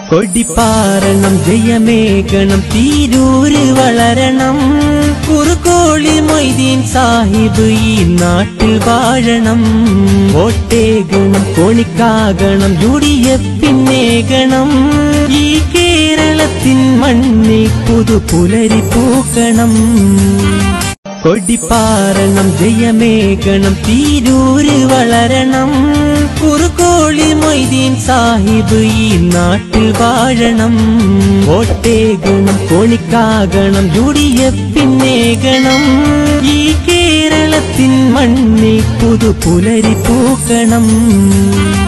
കൊടിപ്പാറണം ജയമേകണം തീരൂര് വളരണം കുറുകോളി മൊയ്തീൻ സാഹിബ് ഈ നാട്ടിൽ വാഴണം വോട്ടേകണം കോണിക്കാകണം യു ഡി എഫിന്നേകണം ഈ കേരളത്തിൻ മണ്ണിൽ പുതുപുലരി പൂക്കണം കൊടിപ്പാറണം ജയമേകണം തീരൂര് വളരണം കുറുകോളി മൊയ്തീൻ സാഹിബ് ഈ നാട്ടിൽ വാഴണം വോട്ടേകണം കോണിക്കാകണം യു ഡി എഫിന്നേകണം ഈ കേരളത്തിൻ മണ്ണിൽ പുതുപുലരി പൂക്കണം